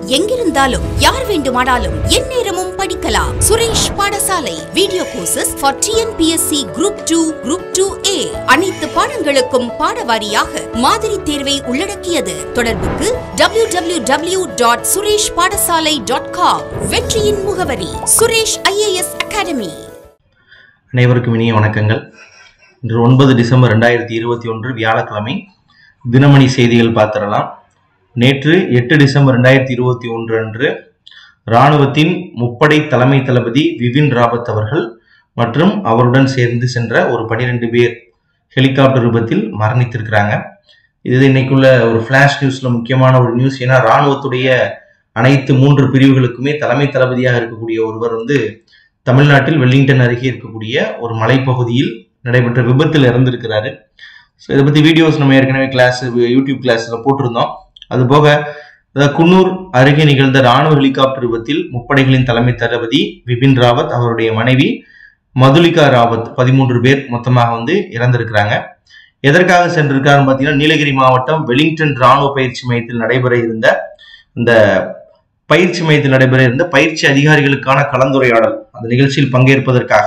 எங்கிருந்தாலும் யார் வேண்டுமானாலும் எந்நேரமும் படிக்கலாம் Suresh Padasalai video courses for TNPSC group two group two A அனைத்து பாடங்களுக்கும் பாடவாரியாக மாதிரி தேர்வை உள்ளடக்கியது தொடர்புக்கு W W W dot Suresh Padasalai dot com வெற்றியின் முகவரி சுரேஷ் ஐஏஎஸ் அகாடமி அனைவருக்கும் இனிய வணக்கங்கள் இன்று ஒன்பது டிசம்பர் ரெண்டாயிரத்தி இருபத்தி ஒன்று வியாழக்கிழமை தினமணி செய்திகள் பார்த்திடலாம் நேற்று எட்டு டிசம்பர் ரெண்டாயிரத்தி இருபத்தி ஒன்று அன்று இராணுவத்தின் முப்படை தலைமை தளபதி விபின் ராவத் அவர்கள் மற்றும் அவருடன் சேர்ந்து சென்ற ஒரு பனிரெண்டு பேர் ஹெலிகாப்டர் விபத்தில் மரணித்திருக்கிறாங்க இது இன்னைக்குள்ள ஒரு ஃபிளாஷ் நியூஸ்ல முக்கியமான ஒரு நியூஸ் ஏன்னா இராணுவத்துடைய அனைத்து மூன்று பிரிவுகளுக்குமே தலைமை தளபதியாக இருக்கக்கூடிய ஒருவர் வந்து தமிழ்நாட்டில் வெல்லிங்டன் அருகே இருக்கக்கூடிய ஒரு மலைப்பகுதியில் நடைபெற்ற விபத்தில் இறந்திருக்கிறாரு ஸோ இதை பற்றி வீடியோஸ் நம்ம ஏற்கனவே கிளாஸ் யூடியூப் கிளாஸில் போட்டிருந்தோம் அது போக அதாவது குன்னூர் அருகே நிகழ்ந்த ராணுவ ஹெலிகாப்டர் விபத்தில் முப்படைகளின் தலைமை தளபதி விபின் ராவத் அவருடைய மனைவி மதுலிகா ராவத் பதிமூன்று பேர் மொத்தமாக வந்து இறந்திருக்கிறாங்க எதற்காக சென்றிருக்காருன்னு பார்த்தீங்கன்னா நீலகிரி மாவட்டம் வெலிங்டன் ராணுவ பயிற்சி மையத்தில் நடைபெற இருந்த இந்த பயிற்சி மையத்தில் நடைபெற இருந்த பயிற்சி அதிகாரிகளுக்கான கலந்துரையாடல் அந்த நிகழ்ச்சியில் பங்கேற்பதற்காக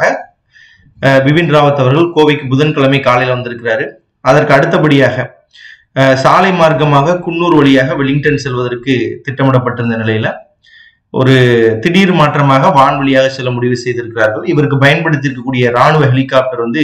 அஹ், பிபின் ராவத் அவர்கள் கோவைக்கு புதன்கிழமை காலையில் வந்திருக்கிறாரு அதற்கு அடுத்தபடியாக அஹ், சாலை மார்க்கமாக குன்னூர் வழியாக வெலிங்டன் செல்வதற்கு திட்டமிடப்பட்டிருந்த நிலையில ஒரு திடீர் மாற்றமாக வான்வழியாக செல்ல முடிவு செய்திருக்கிறார்கள் இவருக்கு பயன்படுத்தியிருக்கக்கூடிய ராணுவ ஹெலிகாப்டர் வந்து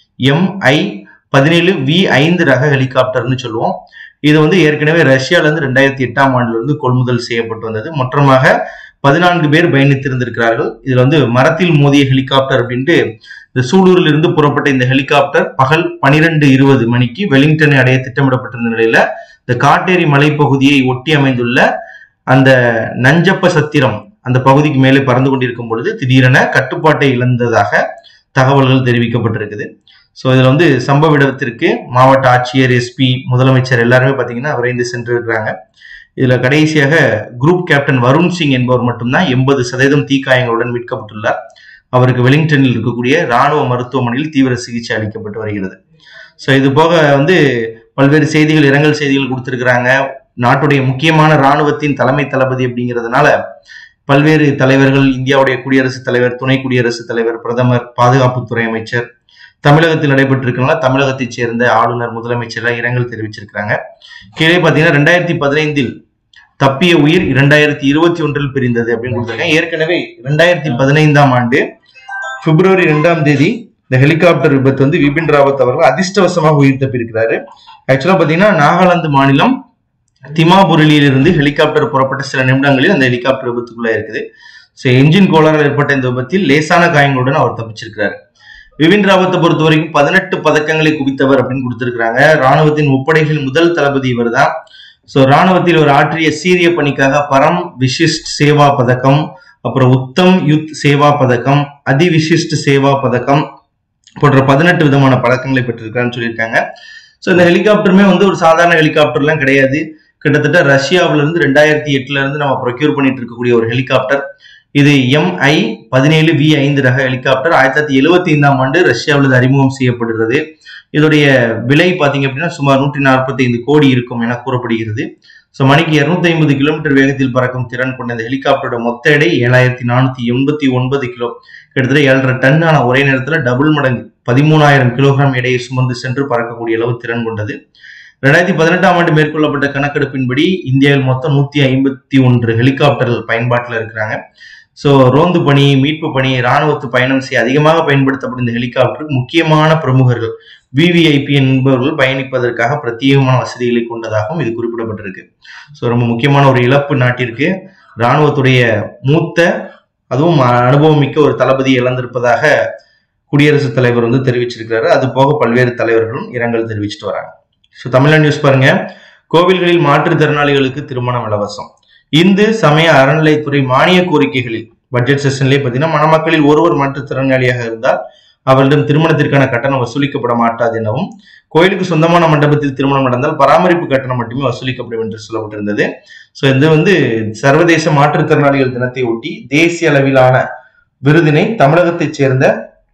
எம்ஐ பதினேழு வி ஐந்து ரக ஹெலிகாப்டர்னு சொல்லுவோம் இது வந்து ஏற்கனவே ரஷ்யால இருந்து ரெண்டாயிரத்தி எட்டாம் ஆண்டுல இருந்து கொள்முதல் செய்யப்பட்டு வந்தது மொத்தமாக பதினான்கு பேர் பயணித்திருந்திருக்கிறார்கள் இதுல வந்து மரத்தில் மோதிய ஹெலிகாப்டர் அப்படின்ட்டு இந்த சூலூரில் இருந்து புறப்பட்ட இந்த ஹெலிகாப்டர் பகல் பனிரெண்டு இருபது மணிக்கு வெலிங்டனை அடைய திட்டமிடப்பட்டிருந்த நிலையில இந்த காட்டேரி மலைப்பகுதியை ஒட்டி அமைந்துள்ள அந்த நஞ்சப்ப சத்திரம் அந்த பகுதிக்கு மேலே பறந்து கொண்டிருக்கும் பொழுது திடீரென கட்டுப்பாட்டை இழந்ததாக தகவல்கள் தெரிவிக்கப்பட்டிருக்குது ஸோ இதில் வந்து சம்பவ இடத்திற்கு மாவட்ட ஆட்சியர் எஸ்பி முதலமைச்சர் எல்லாருமே பார்த்தீங்கன்னா விரைந்து சென்றிருக்கிறாங்க இதில் கடைசியாக குரூப் கேப்டன் வருண் சிங் என்பவர் மட்டும்தான் எண்பது சதவீதம் தீக்காயங்களுடன் மீட்கப்பட்டுள்ளார் அவருக்கு வெலிங்டனில் இருக்கக்கூடிய ராணுவ மருத்துவமனையில் தீவிர சிகிச்சை அளிக்கப்பட்டு வருகிறது ஸோ இது போக வந்து பல்வேறு செய்திகள் இரங்கல் செய்திகள் கொடுத்திருக்கிறாங்க நாட்டுடைய முக்கியமான ராணுவத்தின் தலைமை தளபதி அப்படிங்கிறதுனால பல்வேறு தலைவர்கள் இந்தியாவுடைய குடியரசுத் தலைவர் துணை குடியரசுத் தலைவர் பிரதமர் பாதுகாப்புத்துறை அமைச்சர் தமிழகத்தில் நடைபெற்றிருக்கனால தமிழகத்தைச் சேர்ந்த ஆளுநர் முதலமைச்சர் இரங்கல் தெரிவிச்சிருக்கிறாங்க கீழே பார்த்தீங்கன்னா ரெண்டாயிரத்தி பதினைந்தில் தப்பிய உயிர் இரண்டாயிரத்தி இருபத்தி ஒன்றில் பிரிந்தது அப்படின்னு கொடுத்துருக்கேன் ஏற்கனவே ரெண்டாயிரத்தி பதினைந்தாம் ஆண்டு பிப்ரவரி ரெண்டாம் தேதி இந்த ஹெலிகாப்டர் விபத்து வந்து விபின் ராவத் அவர்கள் அதிர்ஷ்டவசமாக உயிர் தப்பியிருக்கிறாரு ஆக்சுவலா பாத்தீங்கன்னா நாகாலாந்து மாநிலம் திமாபுரலியில் இருந்து ஹெலிகாப்டர் புறப்பட்ட சில நிமிடங்களில் அந்த ஹெலிகாப்டர் விபத்துக்குள்ள இருக்குது ஸோ என்ஜின் கோளாறால் ஏற்பட்ட இந்த விபத்தில் லேசான காயங்களுடன் அவர் தப்பிச்சிருக்கிறார் விபின் ராவத்தை பொறுத்த வரைக்கும் பதினெட்டு பதக்கங்களை குவித்தவர் அப்படின்னு கொடுத்திருக்கிறாங்க ராணுவத்தின் முப்படைகளின் முதல் தளபதி இவர் தான் ஸோ ராணுவத்தில் ஒரு ஆற்றிய சீரிய பணிக்காக பரம் விசிஷ்ட் சேவா பதக்கம் அப்புறம் உத்தம் யுத் சேவா பதக்கம் அதி விசிஷ்ட் சேவா பதக்கம் போன்ற பதினெட்டு விதமான பதக்கங்களை பெற்றிருக்கான்னு சொல்லியிருக்காங்க ஸோ இந்த ஹெலிகாப்டருமே வந்து ஒரு சாதாரண ஹெலிகாப்டர்லாம் கிடையாது கிட்டத்தட்ட ரஷ்யாவில இருந்து ரெண்டாயிரத்தி எட்டுல இருந்து நம்ம ப்ரொக்யூர் பண்ணிட்டு இருக்கக்கூடிய ஒரு ஹெலிகாப்டர் இது எம்ஐ பதினேழு வி ஐந்து ரக ஹெலிகாப்டர் ஆயிரத்தி தொள்ளாயிரத்தி எழுபத்தி ஐந்தாம் ஆண்டு ரஷ்யாவில் இது அறிமுகம் செய்யப்படுகிறது இதோடைய விலை பார்த்தீங்க அப்படின்னா சுமார் நூற்றி நாற்பத்தி ஐந்து கோடி இருக்கும் என கூறப்படுகிறது ஸோ மணிக்கு இருநூத்தி ஐம்பது கிலோமீட்டர் வேகத்தில் பறக்கும் திறன் கொண்ட இந்த ஹெலிகாப்டரோட மொத்த எடை ஏழாயிரத்தி நானூத்தி எண்பத்தி ஒன்பது கிலோ கிட்டத்தட்ட ஏழரை டன்னான ஒரே நேரத்தில் டபுள் மடங்கு பதிமூணாயிரம் கிலோகிராம் எடையை சுமந்து சென்று பறக்கக்கூடிய அளவு திறன் கொண்டது ரெண்டாயிரத்தி பதினெட்டாம் ஆண்டு மேற்கொள்ளப்பட்ட கணக்கெடுப்பின்படி இந்தியாவில் மொத்தம் நூத்தி ஐம்பத்தி ஒன்று ஹெலிகாப்டர்கள் பயன்பாட்டில் இருக்கிறாங்க ஸோ ரோந்து பணி மீட்பு பணி ராணுவத்து பயணம் செய்ய அதிகமாக பயன்படுத்தப்படும் இந்த ஹெலிகாப்டர் முக்கியமான பிரமுகர்கள் விவிஐபி என்பவர்கள் பயணிப்பதற்காக பிரத்யேகமான வசதிகளை கொண்டதாகவும் இது குறிப்பிடப்பட்டிருக்கு ஸோ ரொம்ப முக்கியமான ஒரு இழப்பு நாட்டிற்கு ராணுவத்துடைய மூத்த அதுவும் அனுபவம் மிக்க ஒரு தளபதி இழந்திருப்பதாக குடியரசுத் தலைவர் வந்து தெரிவிச்சிருக்கிறாரு அது போக பல்வேறு தலைவர்களும் இரங்கல் தெரிவிச்சிட்டு வராங்க ஸோ தமிழ்நாடு நியூஸ் பாருங்க கோவில்களில் மாற்றுத்திறனாளிகளுக்கு திருமணம் இலவசம் இந்து சமய அறநிலைத்துறை மானிய கோரிக்கைகளில் பட்ஜெட் செஷன்லேயே பார்த்தீங்கன்னா மணமக்களில் ஒருவர் மாற்றுத்திறனாளியாக இருந்தால் அவரிடம் திருமணத்திற்கான கட்டணம் வசூலிக்கப்பட மாட்டாது எனவும் கோயிலுக்கு சொந்தமான மண்டபத்தில் திருமணம் நடந்தால் பராமரிப்பு கட்டணம் மட்டுமே வசூலிக்கப்படும் என்று சொல்லப்பட்டிருந்தது ஸோ இது வந்து சர்வதேச மாற்றுத்திறனாளிகள் தினத்தை ஒட்டி தேசிய அளவிலான விருதினை தமிழகத்தைச் சேர்ந்த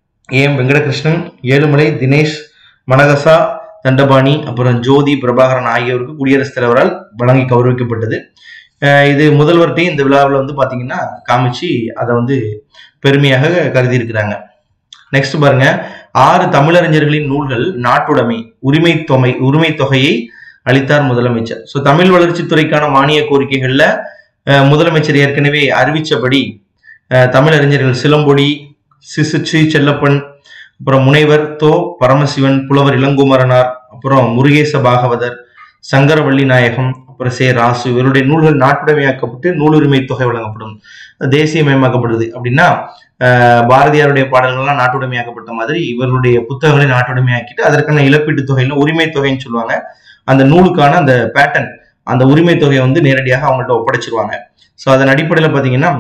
ஏ எம் வெங்கடகிருஷ்ணன் ஏழுமலை தினேஷ் மனகசா தண்டபாணி அப்புறம் ஜோதி பிரபாகரன் ஆகியோருக்கு குடியரசுத் தலைவரால் வழங்கி கௌரவிக்கப்பட்டது அஹ் இது முதல்வர்கிட்டையும் இந்த விழாவில் வந்து பாத்தீங்கன்னா காமிச்சு அதை வந்து பெருமையாக கருதி இருக்கிறாங்க நெக்ஸ்ட் பாருங்க ஆறு தமிழறிஞர்களின் நூல்கள் நாட்டுடைமை உரிமை தொகை உரிமை தொகையை அளித்தார் முதலமைச்சர் ஸோ தமிழ் வளர்ச்சித்துறைக்கான மானிய கோரிக்கைகள்ல அஹ், முதலமைச்சர் ஏற்கனவே அறிவிச்சபடி அஹ், தமிழறிஞர்கள் சிலம்பொடி சிசுச்சி செல்லப்பன் அப்புறம் முனைவர் தோ பரமசிவன் புலவர் இளங்குமரனார் அப்புறம் முருகேச பாகவதர் சங்கரவள்ளி நாயகம் அப்புறம் சே ராசு இவருடைய நூல்கள் நாட்டுடைமையாக்கப்பட்டு நூலுரிமை தொகை வழங்கப்படும் தேசியமயமாக்கப்படுது அப்படின்னா அஹ், பாரதியாருடைய பாடல்கள்லாம் நாட்டுடைமையாக்கப்பட்ட மாதிரி இவருடைய புத்தகங்களை நாட்டுடைமையாக்கிட்டு அதற்கான இழப்பீட்டு தொகையில உரிமை தொகைன்னு சொல்லுவாங்க அந்த நூலுக்கான அந்த பேட்டர்ன் அந்த உரிமை தொகையை வந்து நேரடியாக அவங்கள்ட்ட ஒப்படைச்சிருவாங்க ஸோ அதன் அடிப்படையில் பார்த்தீங்கன்னா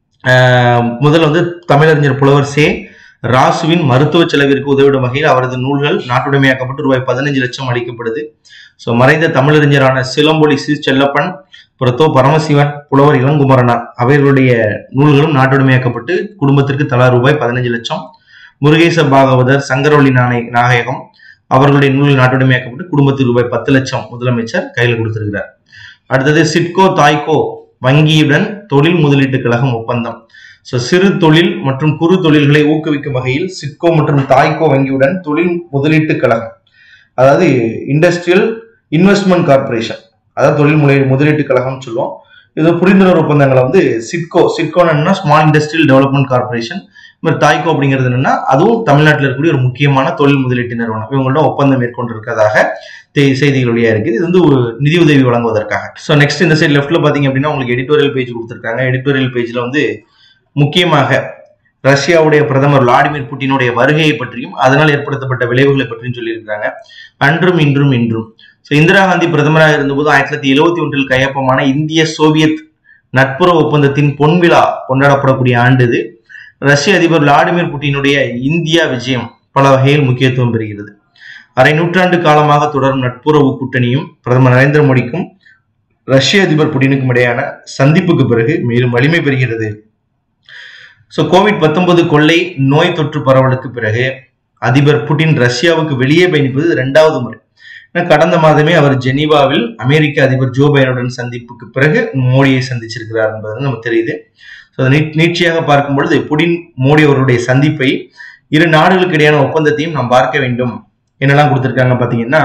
ஆஹ், முதல்ல வந்து தமிழறிஞர் புலவர் சே ராசுவின் மருத்துவ செலவிற்கு உதவிடும் வகையில் அவரது நூல்கள் நாட்டுடைமையாக்கப்பட்டு ரூபாய் பதினஞ்சு லட்சம் அளிக்கப்படுது ஸோ மறைந்த தமிழறிஞரான சிலம்பொலி சி செல்லப்பன் புறத்தோ பரமசிவன் புலவர் இளங்குமரனார் அவர்களுடைய நூல்களும் நாட்டுடைமையாக்கப்பட்டு குடும்பத்திற்கு தலா ரூபாய் பதினஞ்சு லட்சம் முருகேச பாகவதர் சங்கரவள்ளி நாணய நாயகம் அவர்களுடைய நூல் நாட்டுடைமையாக்கப்பட்டு குடும்பத்துக்கு ரூபாய் பத்து லட்சம் முதலமைச்சர் கையில் கொடுத்திருக்கிறார் அடுத்தது சிட்கோ தாய்கோ வங்கியுடன் தொழில் முதலீட்டு கழகம் ஒப்பந்தம் ஸோ சிறு தொழில் மற்றும் குறு தொழில்களை ஊக்குவிக்கும் வகையில் சிட்கோ மற்றும் தாய்கோ வங்கியுடன் தொழில் முதலீட்டு கழகம் அதாவது இண்டஸ்ட்ரியல் இன்வெஸ்ட்மெண்ட் கார்ப்பரேஷன் அதாவது தொழில் முறை முதலீட்டு கழகம்னு சொல்லுவோம் இது புரிந்துணர்வு ஒப்பந்தங்களை வந்து சிட்கோ சிட்கோன்னு என்னன்னா ஸ்மால் இண்டஸ்ட்ரியல் டெவலப்மெண்ட் கார்ப்பரேஷன் மாதிரி தாய்கோ அப்படிங்கிறது என்னன்னா அதுவும் தமிழ்நாட்டில் இருக்கக்கூடிய ஒரு முக்கியமான தொழில் முதலீட்டு நிறுவனம் இவங்களோட ஒப்பந்தம் மேற்கொண்டிருக்கிறதாக தே- செய்திகள் வெளியாக இருக்குது இது வந்து ஒரு நிதி உதவி வழங்குவதற்காக ஸோ நெக்ஸ்ட் இந்த சைடு லெஃப்ட்ல பாத்தீங்க அப்படின்னா உங்களுக்கு எடிட்டோரியல் பேஜ் கொடுத்துருக்காங்க எடிட்டோரியல் பேஜ்ல வந்து முக்கியமாக ரஷ்யாவுடைய பிரதமர் விளாடிமிர் புட்டினுடைய வருகையை பற்றியும் அதனால் ஏற்படுத்தப்பட்ட விளைவுகளை பற்றியும் சொல்லியிருக்காங்க அன்றும் இன்றும் இன்றும் ஸோ இந்திரா காந்தி பிரதமராக இருந்தபோது ஆயிரத்தி தொள்ளாயிரத்தி எழுபத்தி ஒன்றில் கையொப்பமான இந்திய சோவியத் நட்புறவு ஒப்பந்தத்தின் பொன்விழா கொண்டாடப்படக்கூடிய ஆண்டு இது ரஷ்ய அதிபர் விளாடிமிர் புட்டினுடைய இந்தியா விஜயம் பல வகையில் முக்கியத்துவம் பெறுகிறது அரை நூற்றாண்டு காலமாக தொடரும் நட்புறவு கூட்டணியும் பிரதமர் நரேந்திர மோடிக்கும் ரஷ்ய அதிபர் புட்டினுக்கும் இடையான சந்திப்புக்கு பிறகு மேலும் வலிமை பெறுகிறது ஸோ கோவிட் பத்தொன்பது கொள்ளை நோய் தொற்று பரவலுக்கு பிறகு அதிபர் புட்டின் ரஷ்யாவுக்கு வெளியே பயணிப்பது இரண்டாவது முறை ஏன்னா கடந்த மாதமே அவர் ஜெனீவாவில் அமெரிக்க அதிபர் ஜோ பைடனுடன் சந்திப்புக்கு பிறகு மோடியை சந்திச்சிருக்கிறார் என்பது வந்து நமக்கு தெரியுது ஸோ அதை நீட் நீட்சியாக பார்க்கும் பொழுது புடின் மோடி அவருடைய சந்திப்பை இரு நாடுகளுக்கு இடையான ஒப்பந்தத்தையும் நாம் பார்க்க வேண்டும் என்னெல்லாம் கொடுத்திருக்காங்க பாத்தீங்கன்னா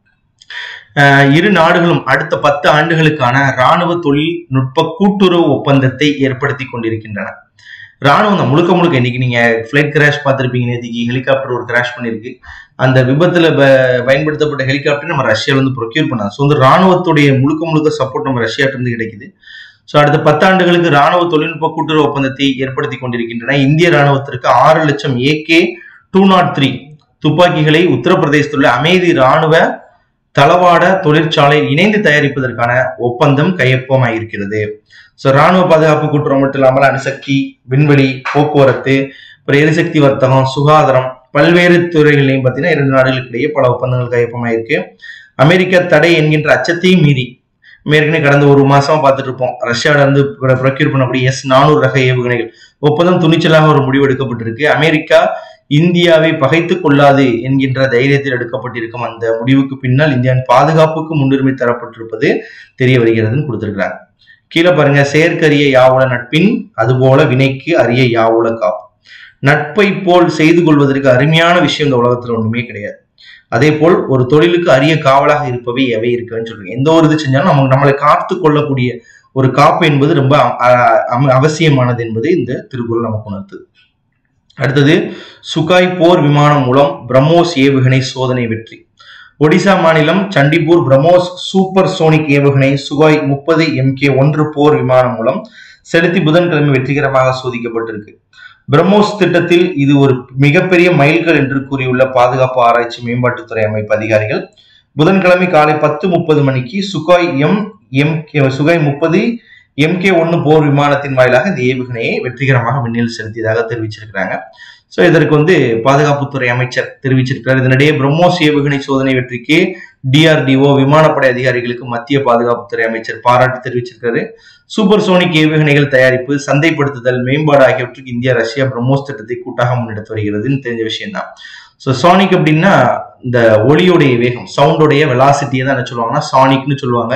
அஹ், இரு நாடுகளும் அடுத்த பத்து ஆண்டுகளுக்கான ராணுவ தொழில்நுட்ப கூட்டுறவு ஒப்பந்தத்தை ஏற்படுத்தி கொண்டிருக்கின்றன ராணுவம் தான் முழுக்க முழுக்க இன்னைக்கு நீங்க ஃபிளைட் கிராஷ் பார்த்திருப்பீங்க நேற்றுக்கு ஹெலிகாப்டர் ஒரு கிராஷ் பண்ணிருக்கு அந்த விபத்துல ப- பயன்படுத்தப்பட்ட ஹெலிகாப்டர் நம்ம ரஷ்யால இருந்து ப்ரொக்யூர் பண்ணலாம் ஸோ வந்து ராணுவத்துடைய முழுக்க முழுக்க சப்போர்ட் நம்ம ரஷ்யாட்ட இருந்து கிடைக்குது ஸோ அடுத்த பத்தாண்டுகளுக்கு ராணுவ தொழில்நுட்ப கூட்டுறவு ஒப்பந்தத்தை ஏற்படுத்தி கொண்டிருக்கின்றன இந்திய ராணுவத்திற்கு ஆறு லட்சம் ஏகே டூ நாட் த்ரீ துப்பாக்கிகளை உத்தரப்பிரதேசத்தில் உள்ள அமைதி ராணுவ தளவாட தொழிற்சாலையில் இணைந்து தயாரிப்பதற்கான ஒப்பந்தம் கையொப்பமாயிருக்கிறது ஸோ ராணுவ பாதுகாப்பு கூட்டுறவு மட்டும் இல்லாமல் அணுசக்தி விண்வெளி போக்குவரத்து அப்புறம் எரிசக்தி வர்த்தகம் சுகாதாரம் பல்வேறு துறைகளையும் பார்த்தீங்கன்னா இரண்டு நாடுகளுக்கு இடையே பல ஒப்பந்தங்கள் கையொப்பமாயிருக்கு அமெரிக்கா தடை என்கின்ற அச்சத்தையும் மீறி நம்ம ஏற்கனவே கடந்த ஒரு மாசமா பார்த்துட்டு இருப்போம் ரஷ்யாவில இருந்து ப்ரொக்யூர் பண்ணக்கூடிய எஸ் நானூறு ரக ஏவுகணைகள் ஒப்பந்தம் துணிச்சலாக ஒரு முடிவு எடுக்கப்பட்டிருக்கு அமெரிக்கா இந்தியாவை பகைத்துக் கொள்ளாது என்கின்ற தைரியத்தில் எடுக்கப்பட்டிருக்கும் அந்த முடிவுக்கு பின்னால் இந்தியாவின் பாதுகாப்புக்கு முன்னுரிமை தரப்பட்டிருப்பது தெரிய வருகிறதுன்னு கொடுத்திருக்கிறாங்க கீழே பாருங்க செயற்கரிய யாவுல நட்பின் அதுபோல வினைக்கு அரிய யாவுல காப்பு நட்பை போல் செய்து கொள்வதற்கு அருமையான விஷயம் இந்த உலகத்துல ஒண்ணுமே கிடையாது அதே போல் ஒரு தொழிலுக்கு அரிய காவலாக இருப்பவை எவை இருக்குன்னு சொல்றீங்க எந்த ஒரு இது செஞ்சாலும் நமக்கு நம்மளை காத்து கொள்ளக்கூடிய ஒரு காப்பு என்பது ரொம்ப அ- அ- அவசியமானது என்பது இந்த திருக்குறள் நமக்கு உணர்த்துது அடுத்தது சுகாய் போர் விமானம் மூலம் பிரம்மோஸ் ஏவுகணை சோதனை வெற்றி ஒடிசா மாநிலம் சண்டிப்பூர் பிரம்மோஸ் சூப்பர் சோனிக் ஏவுகணை சுகாய் முப்பது எம்கே ஒன்று போர் விமானம் மூலம் செலுத்தி புதன்கிழமை வெற்றிகரமாக சோதிக்கப்பட்டிருக்கு பிரம்மோஸ் திட்டத்தில் இது ஒரு மிகப்பெரிய மைல்கல் என்று கூறியுள்ள பாதுகாப்பு ஆராய்ச்சி மேம்பாட்டுத்துறை அமைப்பு அதிகாரிகள் புதன்கிழமை காலை பத்து முப்பது மணிக்கு சுகாய் எம் எம் சுகாய் முப்பது எம்கே ஒன்னு போர் விமானத்தின் வாயிலாக இந்த ஏவுகணையை வெற்றிகரமாக விண்ணில் செலுத்தியதாக தெரிவிச்சிருக்கிறாங்க ஸோ இதற்கு வந்து பாதுகாப்புத்துறை அமைச்சர் தெரிவிச்சிருக்கிறார் இதனிடையே பிரம்மோஸ் ஏவுகணை சோதனை வெற்றிக்கு டிஆர்டிஓ விமானப்படை அதிகாரிகளுக்கு மத்திய பாதுகாப்புத்துறை அமைச்சர் பாராட்டு தெரிவிச்சிருக்காரு சூப்பர் சோனிக் ஏவுகணைகள் தயாரிப்பு சந்தைப்படுத்துதல் மேம்பாடு ஆகியவற்றுக்கு இந்தியா ரஷ்யா பிரம்மோஸ் திட்டத்தை கூட்டாக முன்னெடுத்து வருகிறதுன்னு தெரிஞ்ச விஷயம் தான் ஸோ சானிக் அப்படின்னா இந்த ஒளியோடைய வேகம் சவுண்டோடைய வெலாசிட்டியை தான் என்ன சொல்லுவாங்கன்னா சானிக்னு சொல்லுவாங்க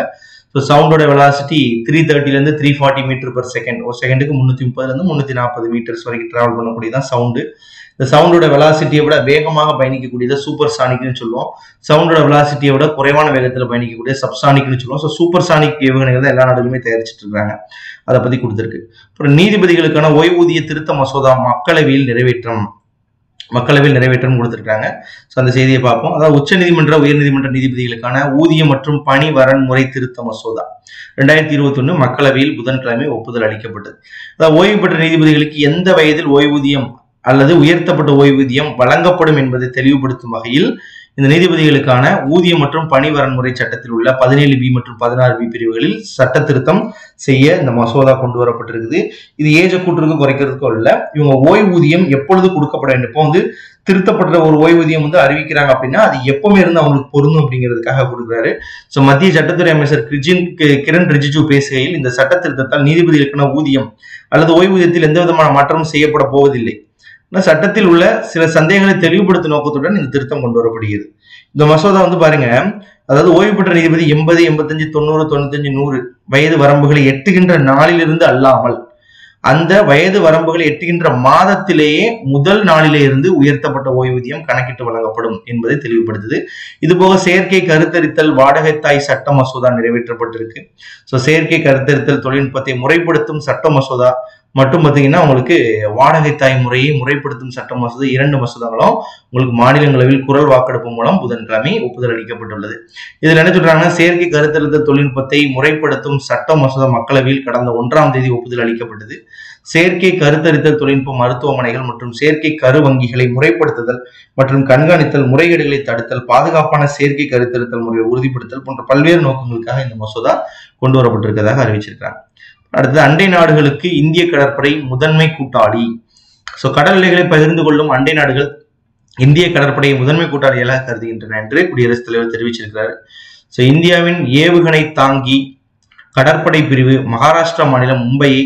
ஸோ சவுண்டோட வெலாசிட்டி த்ரீ தேர்ட்டிலேருந்து three forty metre per second ஒரு செகண்டுக்கு முந்நூற்றி முப்பதுலேருந்து முந்நூற்றி நாற்பது மீட்டர்ஸ் வரைக்கும் ட்ராவல் பண்ணக்கூடியதான் சவுண்டு இந்த சவுண்டோட வெலாசிட்டியை விட வேகமாக பயணிக்கக்கூடியதை சூப்பர் சானிக்னு சொல்லுவோம் சவுண்டோட வெலாசிட்டியை விட குறைவான வேகத்தில் பயணிக்கக்கூடிய சப்சானிக்னு சொல்லுவோம் ஸோ சூப்பர் சானிக் ஏவுகணைகள் தான் எல்லா நாடுகளுமே தயாரிச்சிட்டு இருக்காங்க அதை பற்றி கொடுத்துருக்கு அப்புறம் நீதிபதிகளுக்கான ஓய்வூதிய திருத்த மசோதா மக்களவையில் நிறைவேற்றம் மக்களவையில் நிறைவேற்றம் கொடுத்துருக்காங்க ஸோ அந்த செய்தியை பார்ப்போம் அதாவது உச்சநீதிமன்ற உயர்நீதிமன்ற நீதிபதிகளுக்கான ஊதியம் மற்றும் பணி வரன்முறை திருத்த மசோதா ரெண்டாயிரத்தி இருபத்தி ஒன்று மக்களவையில் புதன்கிழமை ஒப்புதல் அளிக்கப்பட்டது அதாவது ஓய்வு பெற்ற நீதிபதிகளுக்கு எந்த வயதில் ஓய்வூதியம் அல்லது உயர்த்தப்பட்ட ஓய்வூதியம் வழங்கப்படும் என்பதை தெளிவுபடுத்தும் வகையில் இந்த நீதிபதிகளுக்கான ஊதியம் மற்றும் பணி வரன்முறை சட்டத்தில் உள்ள பதினேழு பி மற்றும் பதினாறு பி பிரிவுகளில் சட்ட திருத்தம் செய்ய இந்த மசோதா கொண்டு வரப்பட்டிருக்குது இது ஏஜை கூட்டுறதுக்கு குறைக்கிறதுக்கோ இல்லை இவங்க ஓய்வூதியம் எப்பொழுது கொடுக்கப்பட வேண்டும் இப்போ வந்து திருத்தப்பட்ட ஒரு ஓய்வூதியம் வந்து அறிவிக்கிறாங்க அப்படின்னா அது எப்பவுமே இருந்து அவங்களுக்கு பொருந்தும் அப்படிங்கிறதுக்காக கொடுக்குறாரு ஸோ மத்திய சட்டத்துறை அமைச்சர் கிரிஜின் கி- கிரண் ரிஜிஜு பேசுகையில் இந்த சட்ட திருத்தத்தால் நீதிபதிகளுக்கான ஊதியம் அல்லது ஓய்வூதியத்தில் எந்த விதமான மாற்றமும் செய்யப்பட போவதில்லை ஆனா சட்டத்தில் உள்ள சில சந்தேகங்களை தெளிவுபடுத்தும் நோக்கத்துடன் இந்த திருத்தம் கொண்டு வரப்படுகிறது இந்த மசோதா வந்து பாருங்க அதாவது ஓய்வு பெற்ற நீதிபதி எண்பது எண்பத்தஞ்சு தொண்ணூறு தொண்ணூத்தஞ்சு நூறு வயது வரம்புகளை எட்டுகின்ற நாளிலிருந்து அல்லாமல் அந்த வயது வரம்புகளை எட்டுகின்ற மாதத்திலேயே முதல் நாளிலே இருந்து உயர்த்தப்பட்ட ஓய்வூதியம் கணக்கிட்டு வழங்கப்படும் என்பதை தெளிவுபடுத்துது இதுபோக செயற்கை கருத்தரித்தல் வாடகைத்தாய் சட்ட மசோதா நிறைவேற்றப்பட்டிருக்கு ஸோ செயற்கை கருத்தரித்தல் தொழில்நுட்பத்தை முறைப்படுத்தும் சட்ட மசோதா மட்டும் பார்த்தீங்கன்னா உங்களுக்கு வாடகைத்தாய் முறையை முறைப்படுத்தும் சட்ட மசோதா இரண்டு மசோதாக்களும் உங்களுக்கு மாநிலங்களவையில் குரல் வாக்கெடுப்பு மூலம் புதன்கிழமை ஒப்புதல் அளிக்கப்பட்டுள்ளது இதில் என்ன சொல்றாங்கன்னா செயற்கை கருத்தரித்தல் தொழில்நுட்பத்தை முறைப்படுத்தும் சட்ட மசோதா மக்களவையில் கடந்த ஒன்றாம் தேதி ஒப்புதல் அளிக்கப்பட்டது செயற்கை கருத்தரித்தல் தொழில்நுட்ப மருத்துவமனைகள் மற்றும் செயற்கை கரு வங்கிகளை முறைப்படுத்துதல் மற்றும் கண்காணித்தல் முறைகேடுகளை தடுத்தல் பாதுகாப்பான செயற்கை கருத்தரித்தல் முறையை உறுதிப்படுத்தல் போன்ற பல்வேறு நோக்கங்களுக்காக இந்த மசோதா கொண்டு வரப்பட்டிருக்கிறதாக அறிவிச்சிருக்காங்க அடுத்தது அண்டை நாடுகளுக்கு இந்திய கடற்படை முதன்மை கூட்டாளி ஸோ கடல் எல்லைகளை பகிர்ந்து கொள்ளும் அண்டை நாடுகள் இந்திய கடற்படையை முதன்மை கூட்டாளியாக கருதுகின்றன என்று குடியரசுத் தலைவர் தெரிவிச்சிருக்கிறார் ஸோ இந்தியாவின் ஏவுகணை தாங்கி கடற்படை பிரிவு மகாராஷ்டிரா மாநிலம் மும்பையை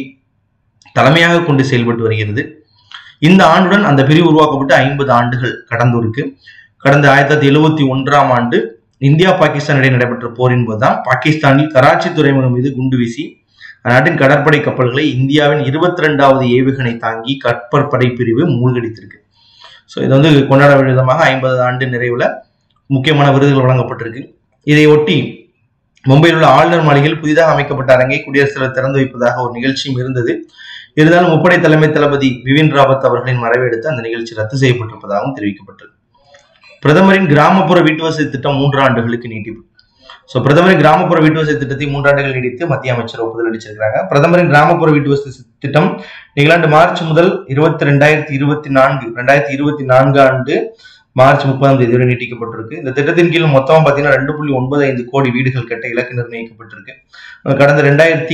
தலைமையாக கொண்டு செயல்பட்டு வருகிறது இந்த ஆண்டுடன் அந்த பிரிவு உருவாக்கப்பட்டு ஐம்பது ஆண்டுகள் கடந்திருக்கு கடந்த ஆயிரத்தி தொள்ளாயிரத்தி எழுவத்தி ஒன்றாம் ஆண்டு இந்தியா பாகிஸ்தான் இடையே நடைபெற்ற போரின் போதுதான் பாகிஸ்தானில் கராச்சி துறைமுகம் மீது குண்டு வீசி அந்நாட்டின் கடற்படை கப்பல்களை இந்தியாவின் இருபத்தி ரெண்டாவது ஏவுகணை தாங்கி கப்பற்படை பிரிவு மூழ்கடித்திருக்கு ஸோ இது வந்து கொண்டாட விதமாக ஐம்பது ஆண்டு நிறைவுல முக்கியமான விருதுகள் வழங்கப்பட்டிருக்கு இதை ஒட்டி மும்பையில் உள்ள ஆளுநர் மாளிகையில் புதிதாக அமைக்கப்பட்ட அரங்கை குடியரசுத் தலைவர் திறந்து வைப்பதாக ஒரு நிகழ்ச்சியும் இருந்தது இருந்தாலும் முப்படை தலைமை தளபதி பிபின் ராவத் அவர்களின் மறைவெடுத்து அந்த நிகழ்ச்சி ரத்து செய்யப்பட்டிருப்பதாகவும் தெரிவிக்கப்பட்டது பிரதமரின் கிராமப்புற வீட்டுவசதி திட்டம் மூன்று ஆண்டுகளுக்கு நீட்டிப்பு ஸோ பிரதமரின் கிராமப்புற வீட்டுவசதி திட்டத்தை மூன்றாண்டுகள் நீடித்து மத்திய அமைச்சர் ஒப்புதல் அளிச்சிருக்காங்க பிரதமரின் கிராமப்புற வீட்டுவசதி திட்டம் நிகழாண்டு மார்ச் முதல் இருபத்தி ரெண்டாயிரத்தி இருபத்தி நான்கு ரெண்டாயிரத்தி இருபத்தி நான்கு ஆண்டு மார்ச் முப்பதாம் தேதி வரை நீட்டிக்கப்பட்டிருக்கு இந்த திட்டத்தின் கீழ் மொத்தமா பார்த்தீங்கன்னா ரெண்டு புள்ளி ஒன்பது ஐந்து கோடி வீடுகள் கட்ட இலக்கு நிர்ணயிக்கப்பட்டிருக்கு அஹ் கடந்த ரெண்டாயிரத்தி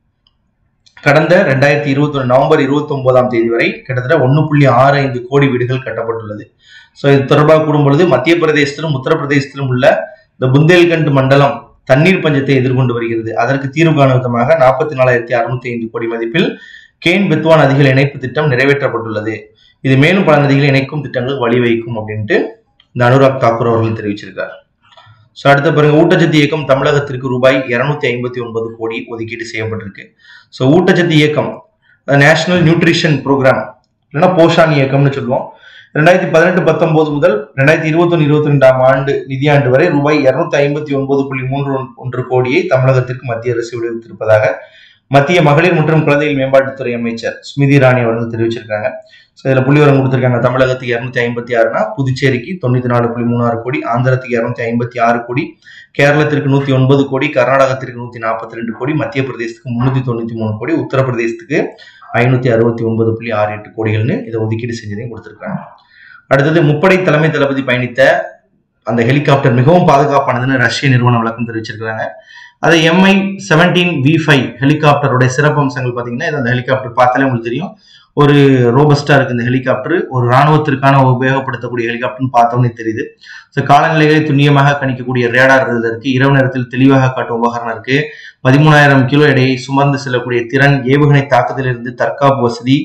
கடந்த ரெண்டாயிரத்தி இருபத்தி ஒன்று நவம்பர் இருபத்தி ஒன்பதாம் தேதி வரை கிட்டத்தட்ட ஒன்று புள்ளி ஆறு ஐந்து கோடி வீடுகள் கட்டப்பட்டுள்ளது ஸோ இது தொடர்பாக கூடும் பொழுது மத்திய பிரதேசத்திலும் உத்தரப்பிரதேசத்திலும் உள்ள இந்த புந்தேல்கண்ட் மண்டலம் தண்ணீர் பஞ்சத்தை எதிர்கொண்டு வருகிறது அதற்கு தீர்வு காணும் விதமாக நாற்பத்தி நாலாயிரத்தி அறுநூத்தி ஐந்து கோடி மதிப்பில் கேன் பெத்வா நதிகள் இணைப்பு திட்டம் நிறைவேற்றப்பட்டுள்ளது இது மேலும் பல நதிகளை இணைக்கும் திட்டங்களுக்கு வழிவகுக்கும் அப்படின்ட்டு இந்த அனுராக் தாக்கூர் அவர்கள் தெரிவிச்சிருக்கார் ஸோ அடுத்த பாருங்க ஊட்டச்சத்து இயக்கம் தமிழகத்திற்கு ரூபாய் இருநூத்தி ஐம்பத்தி ஒன்பது கோடி ஒதுக்கீடு செய்யப்பட்டிருக்கு ஸோ ஊட்டச்சத்து இயக்கம் நேஷனல் நியூட்ரிஷன் ப்ரோக்ராம் இல்லைன்னா போஷான் இயக்கம்னு சொல்லுவோம் ரெண்டாயிரத்தி பதினெட்டு பத்தொன்பது முதல் ரெண்டாயிரத்தி இருபத்தொன்னு இருபத்தி ரெண்டாம் ஆண்டு நிதியாண்டு வரை ரூபாய் இருநூத்தி ஐம்பத்தி ஒன்பது புள்ளி மூன்று ஒன்று கோடியை தமிழகத்திற்கு மத்திய அரசு விடுவித்திருப்பதாக மத்திய மகளிர் மற்றும் குழந்தைகள் மேம்பாட்டுத்துறை அமைச்சர் ஸ்மிருதி இராணி அவர்கள் தெரிவிச்சிருக்காங்க ஸோ இதில் புள்ளிவரம் கொடுத்துருக்காங்க தமிழகத்துக்கு இரநூத்தி ஐம்பத்தி ஆறுனா புதுச்சேரிக்கு தொண்ணூத்தி நாலு புள்ளி மூணு ஆறு கோடி ஆந்திரத்துக்கு இரநூத்தி ஐம்பத்தி ஆறு கோடி கேரளத்திற்கு நூத்தி ஒன்பது கோடி கர்நாடகத்திற்கு நூத்தி நாற்பத்தி ரெண்டு கோடி மத்திய பிரதேசத்துக்கு முன்னூத்தி தொண்ணூத்தி மூணு கோடி உத்தரப்பிரதேசத்துக்கு ஐநூத்தி அறுபத்தி ஒன்பது புள்ளி ஆறு எட்டு கோடிகள்னு இதை ஒதுக்கீடு செஞ்சதையும் கொடுத்துருக்காங்க அடுத்தது முப்படை தலைமை தளபதி பயணித்த அந்த ஹெலிகாப்டர் மிகவும் பாதுகாப்பானதுன்னு ரஷ்ய நிறுவனம் விளக்கம் தெரிவிச்சிருக்காங்க அது எம்ஐ செவன்டீன் வி ஃபைவ் ஹெலிகாப்டரோட சிறப்பம்சங்கள் பார்த்தீங்கன்னா இது அந்த ஹெலிகாப்டர் பார்த்தாலே உங்களுக்கு தெரியும் ஒரு ரோபஸ்டா இருக்கு இந்த ஹெலிகாப்டர் ஒரு ராணுவத்திற்கான உபயோகப்படுத்தக்கூடிய ஹெலிகாப்டர்னு பார்த்தோன்னே தெரியுது ஸோ காலநிலைகளை துல்லியமாக கணிக்கக்கூடிய ரேடார் இதுல இருக்கு இரவு நேரத்தில் தெளிவாக காட்டும் உபகரணம் இருக்கு பதிமூணாயிரம் கிலோ எடையை சுமந்து செல்லக்கூடிய திறன் ஏவுகணை தாக்குதலிலிருந்து தற்காப்பு வசதி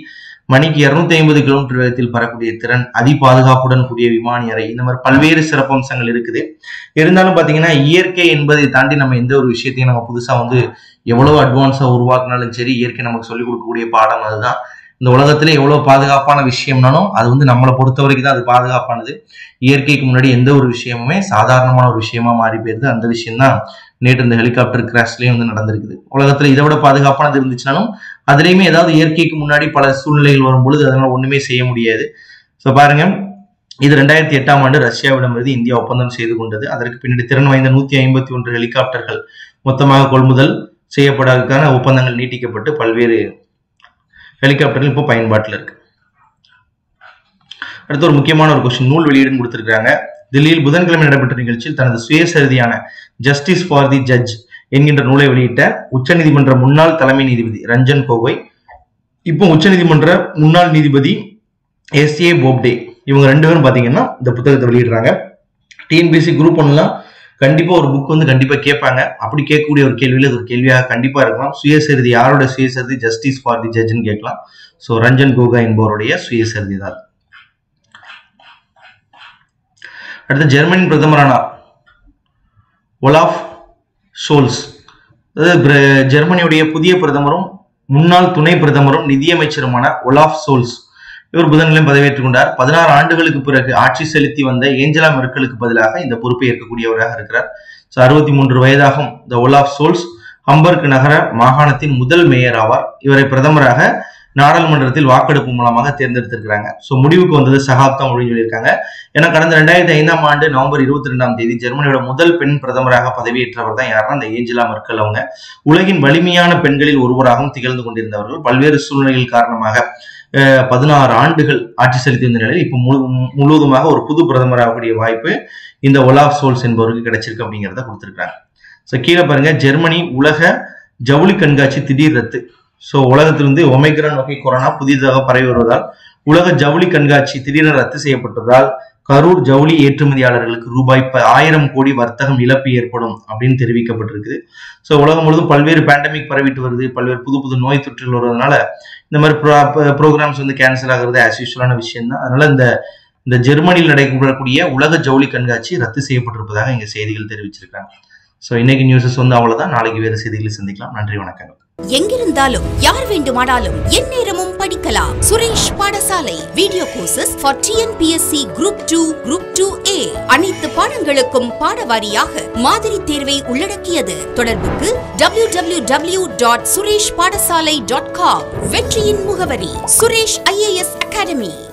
மணிக்கு இருநூத்தி ஐம்பது கிலோமீட்டர் வேகத்தில் பறக்கூடிய திறன் அதி பாதுகாப்புடன் கூடிய விமானி அறை இந்த மாதிரி பல்வேறு சிறப்பம்சங்கள் இருக்குது இருந்தாலும் பாத்தீங்கன்னா இயற்கை என்பதை தாண்டி நம்ம எந்த ஒரு விஷயத்தையும் நம்ம புதுசா வந்து எவ்வளவு அட்வான்ஸா உருவாக்குனாலும் சரி இயற்கை நமக்கு சொல்லிக் கொடுக்கக்கூடிய பாடம் அதுதான் இந்த உலகத்துல எவ்வளவு பாதுகாப்பான விஷயம்னாலும் அது வந்து நம்மளை பொறுத்த வரைக்கும் தான் அது பாதுகாப்பானது இயற்கைக்கு முன்னாடி எந்த ஒரு விஷயமுமே சாதாரணமான ஒரு விஷயமா மாறி போயிருது அந்த விஷயம் தான் நேற்று இந்த ஹெலிகாப்டர் கிராஷ்லயும் வந்து நடந்திருக்குது உலகத்துல இதை விட பாதுகாப்பானது இருந்துச்சுனாலும் அதுலயுமே ஏதாவது இயற்கைக்கு முன்னாடி பல சூழ்நிலைகள் வரும் பொழுது அதனால ஒண்ணுமே செய்ய முடியாது ஸோ பாருங்க இது ரெண்டாயிரத்தி எட்டாம் ஆண்டு ரஷ்யாவிடமிருந்து இந்தியா ஒப்பந்தம் செய்து கொண்டது அதற்கு பின்னாடி திறன் வாய்ந்த நூத்தி ஐம்பத்தி ஒன்று ஹெலிகாப்டர்கள் மொத்தமாக கொள்முதல் செய்யப்படாததுக்கான ஒப்பந்தங்கள் நீட்டிக்கப்பட்டு பல்வேறு ஹெலிகாப்டர்கள் இப்போ பயன்பாட்டில் இருக்கு அடுத்து ஒரு முக்கியமான ஒரு கொஸ்டின் நூல் வெளியீடுன்னு கொடுத்திருக்காங்க தில்லியில் புதன்கிழமை நடைபெற்ற நிகழ்ச்சியில் தனது சுயசரிதியான ஜஸ்டிஸ் ஃபார் தி ஜட்ஜ் என்கின்ற நூலை வெளியிட்ட உச்சநீதிமன்ற முன்னாள் தலைமை நீதிபதி ரஞ்சன் கோகோய் இப்போ உச்சநீதிமன்ற முன்னாள் நீதிபதி எஸ் ஏ போப்டே இவங்க ரெண்டு பேரும் பாத்தீங்கன்னா இந்த புத்தகத்தை வெளியிடுறாங்க டிஎன்பிசி குரூப் ஒன்லாம் கண்டிப்பா ஒரு புக் வந்து கண்டிப்பா கேட்பாங்க அப்படி கேட்கக்கூடிய ஒரு கேள்வியில இது ஒரு கேள்வியாக கண்டிப்பா இருக்கலாம் சுயசரிதி யாரோட சுயசரிதி ஜஸ்டிஸ் ஃபார் தி ஜட்ஜ்னு கேட்கலாம் ஸோ ரஞ்சன் கோகா என்பவருடைய சுயசரிதி தான் அடுத்து ஜெர்மனியின் பிரதமரானார் ஒலாஃப் ஷோல்ஸ் அதாவது பிர- ஜெர்மனியுடைய புதிய பிரதமரும் முன்னாள் துணை பிரதமரும் நிதியமைச்சருமான ஒலாஃப் சோல்ஸ் இவர் புதன்கிழமை பதவியேற்றுக் கொண்டார் பதினாறு ஆண்டுகளுக்கு பிறகு ஆட்சி செலுத்தி வந்த ஏஞ்சலா மெர்க்கலுக்கு பதிலாக இந்த பொறுப்பை ஏற்கக்கூடியவராக இருக்கிறார் ஸோ அறுபத்தி மூன்று வயதாகும் இந்த ஒலாஃப் சோல்ஸ் ஹம்பர்க் நகர மாகாணத்தின் முதல் மேயர் ஆவார் இவரை பிரதமராக நாடாளுமன்றத்தில் வாக்கெடுப்பு மூலமாக தேர்ந்தெடுத்திருக்கிறாங்க ஸோ முடிவுக்கு வந்தது சகாப்தம் அப்படின்னு சொல்லியிருக்காங்க ஏன்னா கடந்த ரெண்டாயிரத்தி ஐந்தாம் ஆண்டு நவம்பர் இருபத்தி ரெண்டாம் தேதி ஜெர்மனியோட முதல் பெண் பிரதமராக பதவியேற்றவர் தான் யாருன்னா அந்த ஏஞ்சலா மெர்க்கல் அவங்க உலகின் வலிமையான பெண்களில் ஒருவராகவும் திகழ்ந்து கொண்டிருந்தவர்கள் பல்வேறு சூழ்நிலைகள் காரணமாக அஹ், பதினாறு ஆண்டுகள் ஆட்சி செலுத்தி வந்த நிலையில் இப்போ முழு முழுவதுமாக ஒரு புது பிரதமராகக்கூடிய வாய்ப்பு இந்த ஒலாஃப் சோல்ஸ் என்பவருக்கு கிடைச்சிருக்கு அப்படிங்கிறத கொடுத்திருக்காங்க ஸோ கீழே பாருங்க ஜெர்மனி உலக ஜவுளி கண்காட்சி திடீர் ரத்து ஸோ உலகத்திலிருந்து ஒமைக்ரான் வகை கொரோனா புதிதாக பரவி வருவதால் உலக ஜவுளி கண்காட்சி திடீரென ரத்து செய்யப்பட்டதால் கரூர் ஜவுளி ஏற்றுமதியாளர்களுக்கு ரூபாய் ப- ஆயிரம் கோடி வர்த்தகம் இழப்பு ஏற்படும் அப்படின்னு தெரிவிக்கப்பட்டிருக்கு ஸோ உலகம் முழுவதும் பல்வேறு பேண்டமிக் பரவிட்டு வருது பல்வேறு புது புது நோய் தொற்றுகள் வருவதனால இந்த மாதிரி ப்ரோக்ராம்ஸ் வந்து கேன்சல் ஆகுறது ஆஸ் யூஸ்வலான விஷயம் தான் அதனால இந்த இந்த ஜெர்மனியில் நடைபெறக்கூடிய உலக ஜவுளி கண்காட்சி ரத்து செய்யப்பட்டிருப்பதாக இங்க செய்திகள் தெரிவிச்சிருக்காங்க ஸோ இன்னைக்கு நியூஸஸ் வந்து அவ்வளவுதான் நாளைக்கு வேறு செய்திகளை சந்திக்கலாம் நன்றி வணக்கங்கள் எங்கிருந்தாலும் யார் வேண்டுமானாலும் எந்நேரமும் படிக்கலாம் Suresh Padasalai video courses for TNPSC group two group two A அனைத்து பாடங்களுக்கும் பாடவாரியாக மாதிரி தேர்வை உள்ளடக்கியது தொடர்புக்கு W W W dot Suresh Padasalai dot com வெற்றியின் முகவரி சுரேஷ் ஐஏஎஸ் அகாடமி